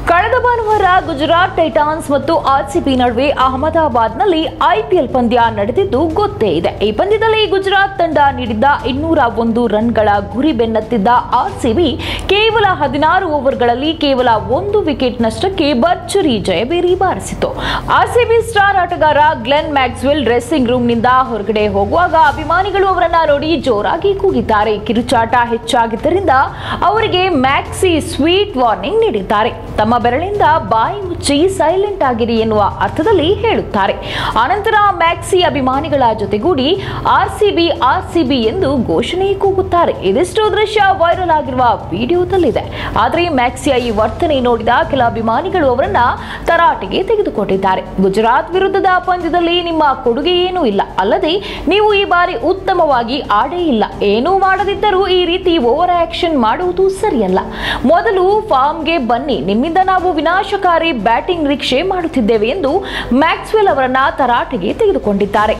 ಕಳೆದ ಭಾನುವಾರ ಗುಜರಾತ್ ಟೈಟಾನ್ಸ್ ಮತ್ತು ಆರ್ಸಿಬಿ ನಡುವೆ ಅಹಮದಾಬಾದ್ನಲ್ಲಿ ಐಪಿಎಲ್ ಪಂದ್ಯ ನಡೆದಿದ್ದು ಗೊತ್ತೇ ಇದೆ ಈ ಪಂದ್ಯದಲ್ಲಿ ಗುಜರಾತ್ ತಂಡ ನೀಡಿದ್ದ ಇನ್ನೂರ ಒಂದು ರನ್ಗಳ ಗುರಿ ಬೆನ್ನತ್ತಿದ್ದ ಆರ್ಸಿಬಿ ಕೇವಲ ಹದಿನಾರು ಓವರ್ಗಳಲ್ಲಿ ಕೇವಲ ಒಂದು ವಿಕೆಟ್ ನಷ್ಟಕ್ಕೆ ಭರ್ಜರಿ ಜಯಬೇರಿ ಬಾರಿಸಿತು ಆರ್ಸಿಬಿ ಸ್ಟಾರ್ ಆಟಗಾರ ಗ್ಲೆನ್ ಮ್ಯಾಕ್ಸ್ವೆಲ್ ಡ್ರೆಸ್ಸಿಂಗ್ ರೂಮ್ನಿಂದ ಹೊರಗಡೆ ಹೋಗುವಾಗ ಅಭಿಮಾನಿಗಳು ಅವರನ್ನ ನೋಡಿ ಜೋರಾಗಿ ಕೂಗಿದ್ದಾರೆ ಕಿರುಚಾಟ ಹೆಚ್ಚಾಗಿದ್ದರಿಂದ ಅವರಿಗೆ ಮ್ಯಾಕ್ಸಿ ಸ್ವೀಟ್ ವಾರ್ನಿಂಗ್ ನೀಡಿದ್ದಾರೆ ತಮ್ಮ ಬೆರಳಿಂದ ಬಾಯಿ ಮುಚ್ಚಿ ಸೈಲೆಂಟ್ ಆಗಿರಿ ಎನ್ನುವ ಅರ್ಥದಲ್ಲಿ ಹೇಳುತ್ತಾರೆ ಆನಂತರ ಮ್ಯಾಕ್ಸಿ ಅಭಿಮಾನಿಗಳ ಜೊತೆಗೂಡಿ ಆರ್ಸಿಬಿ ಆರ್ಸಿಬಿ ಎಂದು ಘೋಷಣೆ ಕೂಗುತ್ತಾರೆ ಇದಿಷ್ಟು ದೃಶ್ಯ ವೈರಲ್ ಆಗಿರುವ ವಿಡಿಯೋದಲ್ಲಿದೆ ಆದರೆ ಮ್ಯಾಕ್ಸಿಯ ಈ ವರ್ತನೆ ನೋಡಿದ ಕೆಲ ಅಭಿಮಾನಿಗಳು ಅವರನ್ನ ತರಾಟೆಗೆ ತೆಗೆದುಕೊಂಡಿದ್ದಾರೆ ಗುಜರಾತ್ ವಿರುದ್ಧದ ಪಂದ್ಯದಲ್ಲಿ ನಿಮ್ಮ ಕೊಡುಗೆ ಏನೂ ಇಲ್ಲ ಅಲ್ಲದೆ ನೀವು ಈ ಬಾರಿ ಉತ್ತಮವಾಗಿ ಆಡೇ ಇಲ್ಲ ಏನೂ ಮಾಡದಿದ್ದರೂ ಈ ರೀತಿ ಓವರ್ ಆಕ್ಷನ್ ಮಾಡುವುದು ಸರಿಯಲ್ಲ ಮೊದಲು ಫಾರ್ಮ್ಗೆ ಬನ್ನಿ ನಿಮ್ಮಿಂದ ನಾವು ವಿನಾಶಕಾರಿ ಬ್ಯಾಟಿಂಗ್ ನಿರೀಕ್ಷೆ ಮಾಡುತ್ತಿದ್ದೇವೆ ಎಂದು ಮ್ಯಾಕ್ಸ್ವೆಲ್ ಅವರನ್ನ ತರಾಟೆಗೆ ತೆಗೆದುಕೊಂಡಿದ್ದಾರೆ